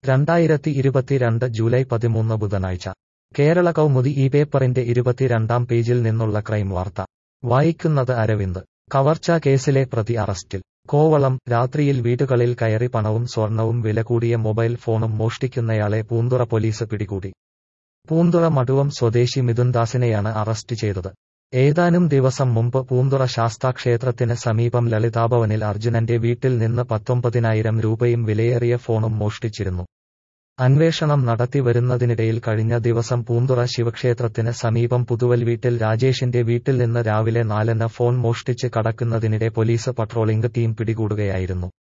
രണ്ടായിരത്തി ഇരുപത്തിരണ്ട് ജൂലൈ പതിമൂന്ന് ബുധനാഴ്ച കേരള കൗമുദി ഈ പേപ്പറിന്റെ ഇരുപത്തിരണ്ടാം പേജിൽ നിന്നുള്ള ക്രൈം വാർത്ത വായിക്കുന്നത് അരവിന്ദ് കവർച്ചാ കേസിലെ പ്രതി അറസ്റ്റിൽ കോവളം രാത്രിയിൽ വീടുകളിൽ കയറി പണവും സ്വർണവും വില കൂടിയ മൊബൈൽ ഫോണും മോഷ്ടിക്കുന്നയാളെ പൂന്തുറ പോലീസ് പിടികൂടി പൂന്തുറ മടുവം സ്വദേശി മിഥുൻദാസിനെയാണ് അറസ്റ്റ് ചെയ്തത് ഏതാനും ദിവസം മുമ്പ് പൂന്തുറ ശാസ്താക്ഷേത്രത്തിന് സമീപം ലളിതാഭവനിൽ അർജുനന്റെ വീട്ടിൽ നിന്ന് പത്തൊമ്പതിനായിരം രൂപയും വിലയേറിയ ഫോണും മോഷ്ടിച്ചിരുന്നു അന്വേഷണം നടത്തി വരുന്നതിനിടയിൽ കഴിഞ്ഞ ദിവസം പൂന്തുറ ശിവക്ഷേത്രത്തിന് സമീപം പുതുവൽ വീട്ടിൽ രാജേഷിന്റെ വീട്ടിൽ നിന്ന് രാവിലെ നാലിന് ഫോൺ മോഷ്ടിച്ച് കടക്കുന്നതിനിടെ പോലീസ് പട്രോളിംഗ് ടീം പിടികൂടുകയായിരുന്നു